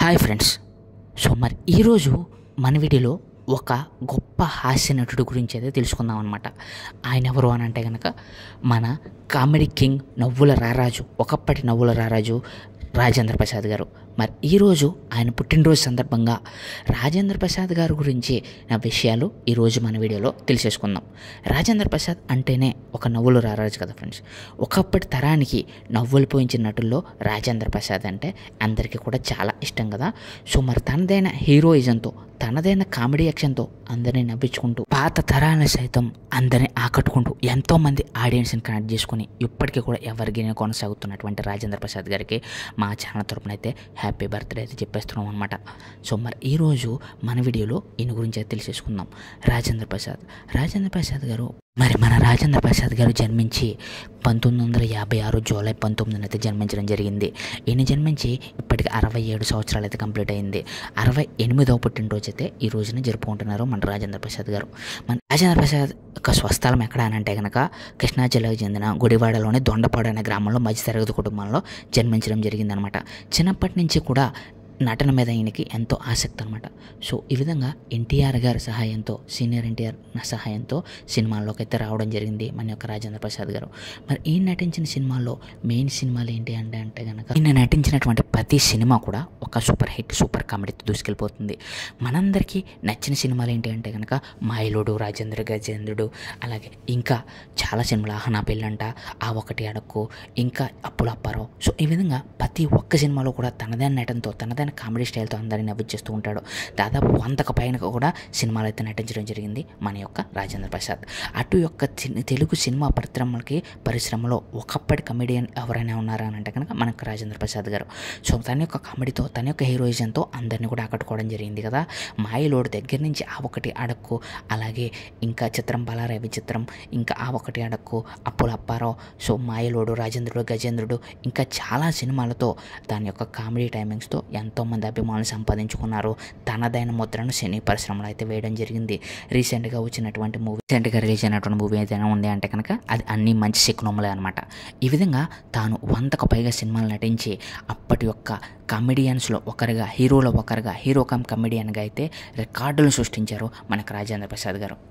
hi friends so మరి ఈరోజు మన వీడియోలో ఒక గొప్ప హాస్య నటుడు గురించి అయితే తెలుసుకుందాం అనమాట ఆయన ఎవరు అని అంటే కనుక మన కామెడీ కింగ్ నవ్వుల రారాజు ఒకప్పటి నవ్వుల రారాజు రాజేంద్ర ప్రసాద్ గారు మరి ఈరోజు ఆయన పుట్టినరోజు సందర్భంగా రాజేంద్ర ప్రసాద్ గారి గురించి నా విషయాలు ఈరోజు మన వీడియోలో తెలిసేసుకుందాం రాజేంద్ర ప్రసాద్ అంటేనే ఒక నవ్వులు రారాజు కదా ఫ్రెండ్స్ ఒకప్పటి తరానికి నవ్వులు పోయించిన నటుల్లో రాజేంద్ర ప్రసాద్ అంటే అందరికీ కూడా చాలా ఇష్టం కదా సో మరి తనదైన హీరోయిజంతో తనదైన కామెడీ యాక్షన్తో అందరినీ నవ్వించుకుంటూ పాత తరాన్ని సైతం అందరినీ ఆకట్టుకుంటూ ఎంతోమంది ఆడియన్స్ని కనెక్ట్ చేసుకుని ఇప్పటికీ కూడా ఎవరికైనా కొనసాగుతున్నటువంటి రాజేంద్ర ప్రసాద్ గారికి మా ఛానల్ తరపున అయితే హ్యాపీ బర్త్డే అయితే చెప్పేస్తున్నాం అనమాట సో మరి ఈరోజు మన వీడియోలో ఈయన గురించి అయితే తెలిసేసుకుందాం రాజేంద్ర ప్రసాద్ రాజేంద్ర ప్రసాద్ గారు మరి మన రాజేంద్ర ప్రసాద్ గారు జన్మించి పంతొమ్మిది వందల యాభై ఆరు జూలై పంతొమ్మిదిన అయితే జన్మించడం జరిగింది ఈయన జన్మించి ఇప్పటికి అరవై ఏడు సంవత్సరాలు అయితే కంప్లీట్ అయింది అరవై ఎనిమిదవ పుట్టినరోజు అయితే ఈ రోజున జరుపుకుంటున్నారు మన రాజేంద్ర ప్రసాద్ గారు మన రాజేంద్ర ప్రసాద్ యొక్క స్వస్థలం ఎక్కడ అని అంటే కనుక కృష్ణా జిల్లాకు చెందిన గుడివాడలోని దొండపాడు అనే గ్రామంలో మధ్యతరగతి కుటుంబంలో జన్మించడం జరిగిందనమాట చిన్నప్పటి నుంచి కూడా నటన మీద ఈయనకి ఎంతో ఆసక్తి అనమాట సో ఈ విధంగా ఎన్టీఆర్ గారి సహాయంతో సీనియర్ ఎన్టీఆర్ సహాయంతో సినిమాల్లోకి అయితే రావడం జరిగింది మన యొక్క రాజేంద్ర ప్రసాద్ గారు మరి ఈయన నటించిన సినిమాల్లో మెయిన్ సినిమాలు ఏంటి అంటే అంటే కనుక ఈయన నటించినటువంటి ప్రతి సినిమా కూడా ఒక సూపర్ హిట్ సూపర్ కామెడీతో దూసుకెళ్ళిపోతుంది మనందరికీ నచ్చిన సినిమాలు ఏంటి అంటే కనుక మాయలుడు రాజేంద్ర గజేంద్రుడు అలాగే ఇంకా చాలా సినిమాలు ఆహనా పెళ్ళంట ఆ ఒకటి అడక్కు ఇంకా అప్పుల అప్పారావు సో ఈ విధంగా ప్రతి ఒక్క సినిమాలో కూడా తనదైన నటనతో తనదైన కామెడీ స్టైల్తో అందరినీ నవ్వించేస్తూ ఉంటాడు దాదాపు వందకు పైన కూడా సినిమాలు అయితే నటించడం జరిగింది మన యొక్క రాజేంద్ర ప్రసాద్ అటు యొక్క చి- తెలుగు సినిమా పరిశ్రమలకి పరిశ్రమలో ఒకప్పటి కమెడియన్ ఎవరైనా ఉన్నారా అని అంటే కనుక మనకు రాజేంద్ర ప్రసాద్ గారు సో తన యొక్క కామెడీతో తన యొక్క హీరోయిజంతో అందరినీ కూడా ఆకట్టుకోవడం జరిగింది కదా మాయలోడు దగ్గర నుంచి ఆ ఒకటి అడక్కు అలాగే ఇంకా చిత్రం బలారే విచిత్రం ఇంకా ఆ ఒకటి అడక్కు అప్పుల అప్పారావు సో మాయలోడు రాజేంద్రుడు గజేంద్రుడు ఇంకా చాలా సినిమాలతో దాని యొక్క కామెడీ టైమింగ్స్తో ఎంతోమంది అభిమానులు సంపాదించుకున్నారు తనదైన ముద్రను సినీ పరిశ్రమలో అయితే వేయడం జరిగింది రీసెంట్గా వచ్చినటువంటి మూవీ రీసెంట్గా రిలీజ్ అయినటువంటి మూవీ ఏదైనా ఉంది అంటే కనుక అది అన్ని మంచి సిక్నోములే అనమాట ఈ విధంగా తాను వందకు పైగా సినిమాలు నటించి అప్పటి యొక్క కమెడియన్స్లో ఒకరిగా హీరోలో ఒకరిగా హీరో కమ్ కమెడియన్గా అయితే రికార్డులు సృష్టించారు మనకు రాజేంద్ర ప్రసాద్ గారు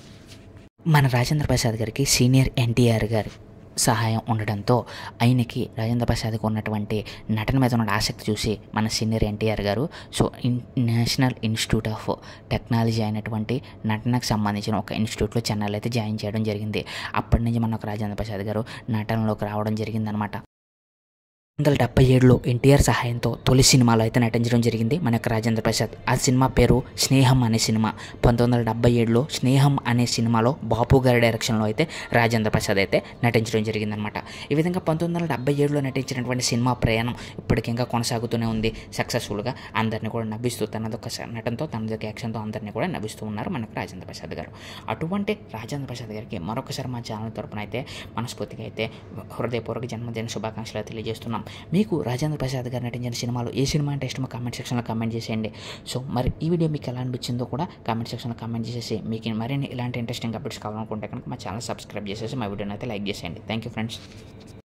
మన రాజేంద్ర ప్రసాద్ గారికి సీనియర్ ఎన్టీఆర్ గారి సహాయం ఉండడంతో ఆయనకి రాజేంద్ర ప్రసాద్కి ఉన్నటువంటి నటన మీద ఉన్న ఆసక్తి చూసి మన సీనియర్ ఎన్టీఆర్ గారు so in national institute of technology అయినటువంటి నటనకు సంబంధించిన ఒక ఇన్స్టిట్యూట్లో చెన్నైలో అయితే జాయిన్ చేయడం జరిగింది అప్పటి నుంచి మనకు రాజేంద్ర ప్రసాద్ గారు నటనలోకి రావడం జరిగిందనమాట వందల డెబ్బై ఏడులో ఎన్టీఆర్ సహాయంతో తొలి సినిమాలో అయితే నటించడం జరిగింది మన యొక్క రాజేంద్ర ప్రసాద్ ఆ సినిమా పేరు స్నేహం అనే సినిమా పంతొమ్మిది వందల డెబ్బై ఏడులో స్నేహం అనే సినిమాలో బాపు గారి డైరెక్షన్లో అయితే రాజేంద్ర ప్రసాద్ అయితే నటించడం జరిగిందనమాట ఈ విధంగా పంతొమ్మిది వందల డెబ్బై ఏడులో నటించినటువంటి సినిమా ప్రయాణం ఇప్పటికి ఇంకా కొనసాగుతూనే ఉంది సక్సెస్ఫుల్గా అందరినీ కూడా నవ్విస్తూ తనదొక స- నటనతో తనదొక యాక్షన్తో అందరినీ కూడా నవ్విస్తూ ఉన్నారు మనకు రాజేంద్ర ప్రసాద్ గారు అటువంటి రాజేంద్ర ప్రసాద్ గారికి మరొకసారి మా ఛానల్ తరపున అయితే మనస్ఫూర్తిగా అయితే హృదయపూర్వక జన్మదిన శుభాకాంక్షలు తెలియజేస్తున్నాం మీకు రాజేంద్ర ప్రసాద్ గారు నటించిన సినిమాలు ఏ సినిమా అంటే ఇష్టమో కామెంట్ సెక్షన్లో కామెంట్ చేసేయండి సో మరి ఈ వీడియో మీకు ఎలా అనిపించిందో కూడా కామెంట్ సెక్షన్లో కామెంట్ చేసేసి మీకు మరిన్ని ఇలాంటి ఇంట్రెస్టింగ్ అప్డేట్స్ కావాలనుకుంటే కనుక మా ఛానల్ సబ్స్క్రైబ్ చేసేసి మా వీడియోని అయితే లైక్ చేసేయండి థ్యాంక్ యూ ఫ్రెండ్స్